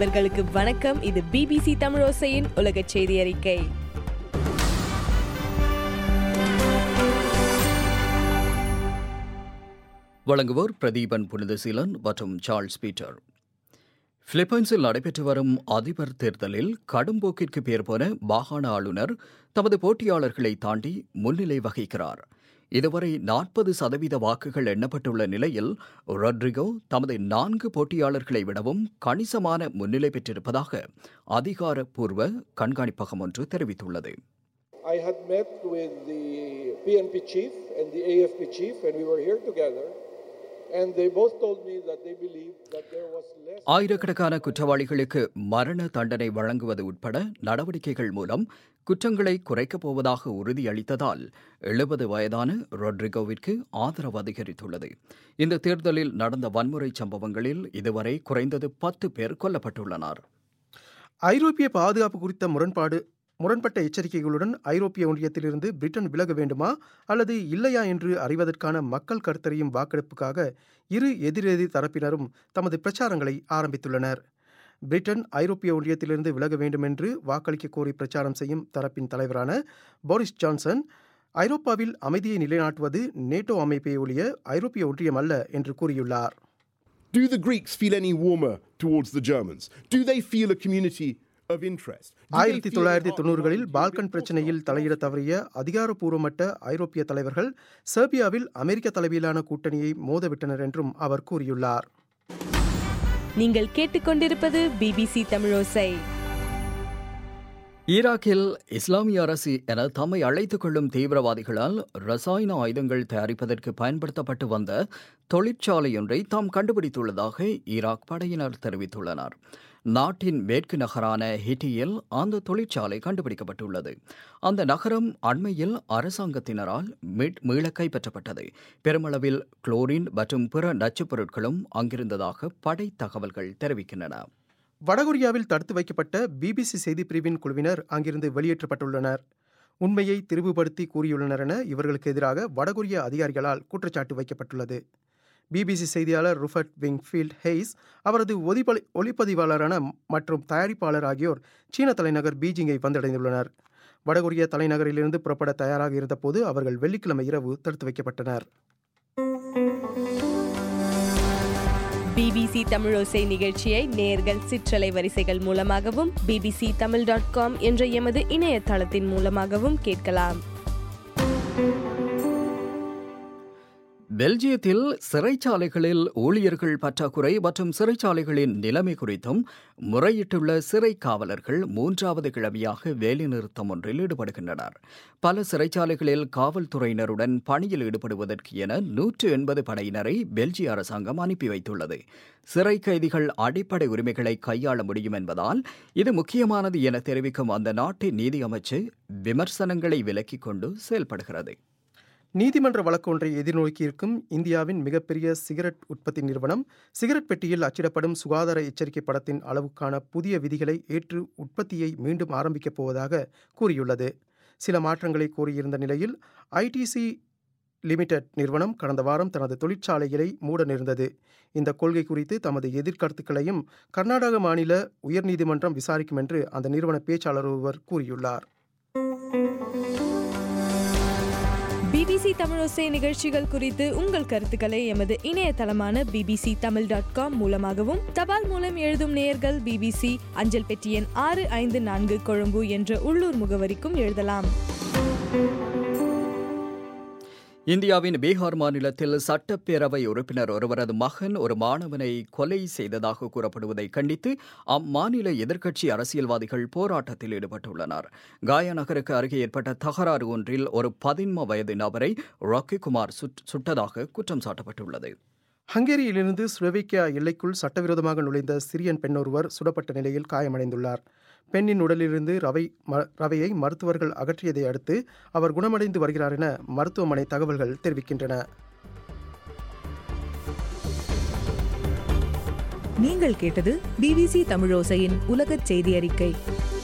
நண்பர்களுக்கு வணக்கம் இது பிபிசி தமிழோசையின் உலக செய்தி அறிக்கை வழங்குவோர் பிரதீபன் புனிதசீலன் மற்றும் சார்ல்ஸ் பீட்டர் பிலிப்பைன்ஸில் நடைபெற்று வரும் அதிபர் தேர்தலில் கடும்போக்கிற்கு பேர் போன மாகாண ஆளுநர் தமது போட்டியாளர்களை தாண்டி முன்னிலை வகிக்கிறார் இதுவரை நாற்பது சதவீத வாக்குகள் எண்ணப்பட்டுள்ள நிலையில் ரொட்ரிகோ தமது நான்கு போட்டியாளர்களை விடவும் கணிசமான முன்னிலை பெற்றிருப்பதாக அதிகாரப்பூர்வ கண்காணிப்பகம் ஒன்று தெரிவித்துள்ளது I had met with the PNP chief and the AFP chief, and we were here together. And they both told me that they believed that there was less. ஆயிரக்கணக்கான குற்றவாளிகளுக்கு மரண தண்டனை வழங்குவது உட்பட நடவடிக்கைகள் மூலம் குற்றங்களை குறைக்கப் போவதாக உறுதியளித்ததால் எழுபது வயதான ரொட்ரிகோவிற்கு ஆதரவு அதிகரித்துள்ளது இந்த தேர்தலில் நடந்த வன்முறை சம்பவங்களில் இதுவரை குறைந்தது பத்து பேர் கொல்லப்பட்டுள்ளனர் ஐரோப்பிய பாதுகாப்பு குறித்த முரண்பாடு முரண்பட்ட எச்சரிக்கைகளுடன் ஐரோப்பிய ஒன்றியத்திலிருந்து பிரிட்டன் விலக வேண்டுமா அல்லது இல்லையா என்று அறிவதற்கான மக்கள் கருத்தறியும் வாக்கெடுப்புக்காக இரு எதிரெதிர் தரப்பினரும் தமது பிரச்சாரங்களை ஆரம்பித்துள்ளனர் பிரிட்டன் ஐரோப்பிய ஒன்றியத்திலிருந்து விலக வேண்டும் என்று வாக்களிக்க கோரி பிரச்சாரம் செய்யும் தரப்பின் தலைவரான போரிஸ் ஜான்சன் ஐரோப்பாவில் அமைதியை நிலைநாட்டுவது நேட்டோ அமைப்பை ஒழிய ஐரோப்பிய ஒன்றியம் அல்ல என்று கூறியுள்ளார் Do the Greeks feel any warmer towards the Germans? Do they feel a community of interest? Do they ஆயிரத்தி feel தொள்ளாயிரத்தி a heart தொண்ணூறுகளில் behind பால்கன் European பிரச்சனையில் தலையிட தவறிய அதிகாரப்பூர்வமற்ற ஐரோப்பிய தலைவர்கள் செர்பியாவில் அமெரிக்க தலைமையிலான கூட்டணியை மோதவிட்டனர் என்றும் அவர் கூறியுள்ளார் நீங்கள் கேட்டுக்கொண்டிருப்பது பிபிசி தமிழோசை ஈராக்கில் இஸ்லாமிய அரசு என தம்மை அழைத்துக் கொள்ளும் தீவிரவாதிகளால் ரசாயன ஆயுதங்கள் தயாரிப்பதற்கு பயன்படுத்தப்பட்டு வந்த தொழிற்சாலையொன்றை தாம் கண்டுபிடித்துள்ளதாக ஈராக் படையினர் தெரிவித்துள்ளனர் நாட்டின் மேற்கு நகரான ஹிட்டியில் அந்த தொழிற்சாலை கண்டுபிடிக்கப்பட்டுள்ளது அந்த நகரம் அண்மையில் அரசாங்கத்தினரால் மீட்- மீள கைப்பற்றப்பட்டது பெருமளவில் குளோரின் மற்றும் பிற நச்சுப் பொருட்களும் அங்கிருந்ததாக படை தகவல்கள் தெரிவிக்கின்றன வடகொரியாவில் தடுத்து வைக்கப்பட்ட பிபிசி செய்திப் பிரிவின் குழுவினர் அங்கிருந்து வெளியேற்றப்பட்டுள்ளனர் உண்மையை திரிவுபடுத்தி கூறியுள்ளனர் என இவர்களுக்கு எதிராக வடகொரிய அதிகாரிகளால் குற்றச்சாட்டு வைக்கப்பட்டுள்ளது பிபிசி செய்தியாளர் ருஃபர்ட் விங்ஃபீல்ட் ஹெய்ஸ் அவரது ஒலிபலி ஒளிப்பதிவாளரான மற்றும் தயாரிப்பாளர் ஆகியோர் சீன தலைநகர் பீஜிங்கை வந்தடைந்துள்ளனர் வடகொரிய தலைநகரிலிருந்து புறப்பட தயாராக இருந்தபோது அவர்கள் வெள்ளிக்கிழமை இரவு தடுத்து வைக்கப்பட்டனர் பிபிசி தமிழோசை நிகழ்ச்சியை நேர்கள் சிற்றலை வரிசைகள் மூலமாகவும் பிபிசி தமிழ் டாட் காம் என்ற எமது இணையதளத்தின் மூலமாகவும் கேட்கலாம் பெல்ஜியத்தில் சிறைச்சாலைகளில் ஊழியர்கள் பற்றாக்குறை மற்றும் சிறைச்சாலைகளின் நிலைமை குறித்தும் முறையிட்டுள்ள சிறை காவலர்கள் மூன்றாவது கிழமையாக வேலைநிறுத்தம் ஒன்றில் ஈடுபடுகின்றனர் பல சிறைச்சாலைகளில் காவல்துறையினருடன் பணியில் ஈடுபடுவதற்கு என நூற்று எண்பது படையினரை பெல்ஜிய அரசாங்கம் அனுப்பி வைத்துள்ளது சிறை கைதிகள் அடிப்படை உரிமைகளை கையாள முடியும் என்பதால் இது முக்கியமானது என தெரிவிக்கும் அந்த நாட்டின் நீதி அமைச்சு விமர்சனங்களை விலக்கிக் கொண்டு செயல்படுகிறது நீதிமன்ற வழக்கு ஒன்றை எதிர்நோக்கியிருக்கும் இந்தியாவின் மிகப்பெரிய சிகரெட் உற்பத்தி நிறுவனம் சிகரெட் பெட்டியில் அச்சிடப்படும் சுகாதார எச்சரிக்கை படத்தின் அளவுக்கான புதிய விதிகளை ஏற்று உற்பத்தியை மீண்டும் ஆரம்பிக்கப் போவதாக கூறியுள்ளது சில மாற்றங்களை கோரியிருந்த நிலையில் ஐடிசி லிமிடெட் நிறுவனம் கடந்த வாரம் தனது தொழிற்சாலைகளை மூட நேர்ந்தது இந்த கொள்கை குறித்து தமது எதிர்கருத்துக்களையும் கர்நாடக மாநில உயர்நீதிமன்றம் விசாரிக்கும் என்று அந்த நிறுவன பேச்சாளர் ஒருவர் கூறியுள்ளார் பிபிசி தமிழோசை நிகழ்ச்சிகள் குறித்து உங்கள் கருத்துக்களை எமது இணையதளமான பிபிசி தமிழ் டாட் காம் மூலமாகவும் தபால் மூலம் எழுதும் நேயர்கள் பிபிசி அஞ்சல் பெட்டி எண் ஆறு ஐந்து நான்கு கொழும்பு என்ற உள்ளூர் முகவரிக்கும் எழுதலாம் இந்தியாவின் பீகார் மாநிலத்தில் சட்டப்பேரவை உறுப்பினர் ஒருவரது மகன் ஒரு மாணவனை கொலை செய்ததாக கூறப்படுவதை கண்டித்து அம்மாநில எதிர்க்கட்சி அரசியல்வாதிகள் போராட்டத்தில் ஈடுபட்டுள்ளனர் காயா நகருக்கு அருகே ஏற்பட்ட தகராறு ஒன்றில் ஒரு பதின்ம வயது நபரை ராக்கி குமார் சுட்- சுட்டதாக குற்றம் சாட்டப்பட்டுள்ளது ஹங்கேரியிலிருந்து ஸ்லோவேக்கியா எல்லைக்குள் சட்டவிரோதமாக நுழைந்த சிரியன் பெண் ஒருவர் சுடப்பட்ட நிலையில் காயமடைந்துள்ளார் பெண்ணின் உடலிலிருந்து ரவை ம- ரவையை மருத்துவர்கள் அகற்றியதை அடுத்து அவர் குணமடைந்து வருகிறார் என மருத்துவமனை தகவல்கள் தெரிவிக்கின்றன நீங்கள் கேட்டது பிபிசி தமிழோசையின் உலகச் செய்தி அறிக்கை